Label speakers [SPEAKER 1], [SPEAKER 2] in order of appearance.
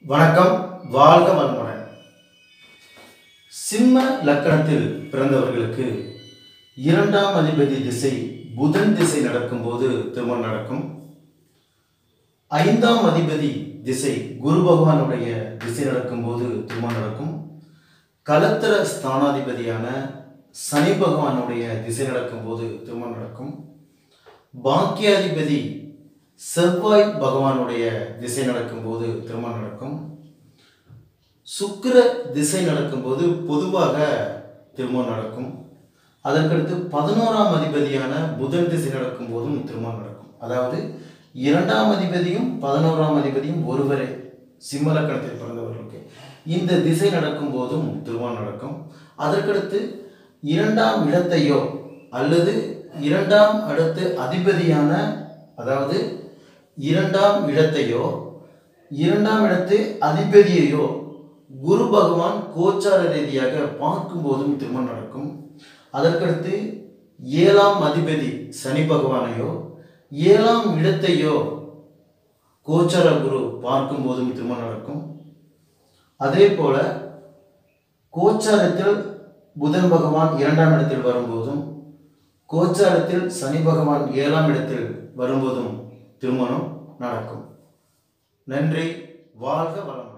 [SPEAKER 1] வணக்கம் வாழ்க வளமுடன் சிம்ம லக்கணத்தில் பிறந்தவர்களுக்கு இரண்டாம் அதிபதி திசை புதன் திசை நடக்கும்போது திருமணம் நடக்கும் ஐந்தாம் அதிபதி திசை குரு பகவானுடைய திசை நடக்கும்போது திருமணம் நடக்கும் கலத்திர ஸ்தானாதிபதியான சனி பகவானுடைய திசை நடக்கும்போது திருமணம் நடக்கும் பாக்கியாதிபதி செவ்வாய் பகவானுடைய திசை நடக்கும்போது திருமணம் நடக்கும் சுக்கிர திசை நடக்கும்போது பொதுவாக திருமணம் நடக்கும் அதற்கடுத்து பதினோராம் அதிபதியான புதன் திசை நடக்கும் போதும் திருமணம் நடக்கும் அதாவது இரண்டாம் அதிபதியும் பதினோராம் அதிபதியும் ஒருவரே சிம்ம லக்கணத்தில் பிறந்தவர்களுக்கு இந்த திசை நடக்கும் போதும் திருமணம் நடக்கும் அதற்கடுத்து இரண்டாம் இடத்தையோ அல்லது இரண்டாம் அடுத்து அதிபதியான அதாவது இரண்டாம் இடத்தையோ இரண்டாம் இடத்து அதிபதியையோ குரு பகவான் கோச்சார ரீதியாக பார்க்கும்போதும் திருமணம் நடக்கும் அதற்கடுத்து ஏழாம் அதிபதி சனி பகவானையோ ஏழாம் இடத்தையோ கோச்சார குரு பார்க்கும்போதும் திருமணம் நடக்கும் அதே போல கோச்சாரத்தில் புதன் பகவான் இரண்டாம் இடத்தில் வரும்போதும் கோச்சாரத்தில் சனி பகவான் ஏழாம் இடத்தில் வரும்போதும் திருமணம் நடக்கும் நன்றி வாழ்க வளம்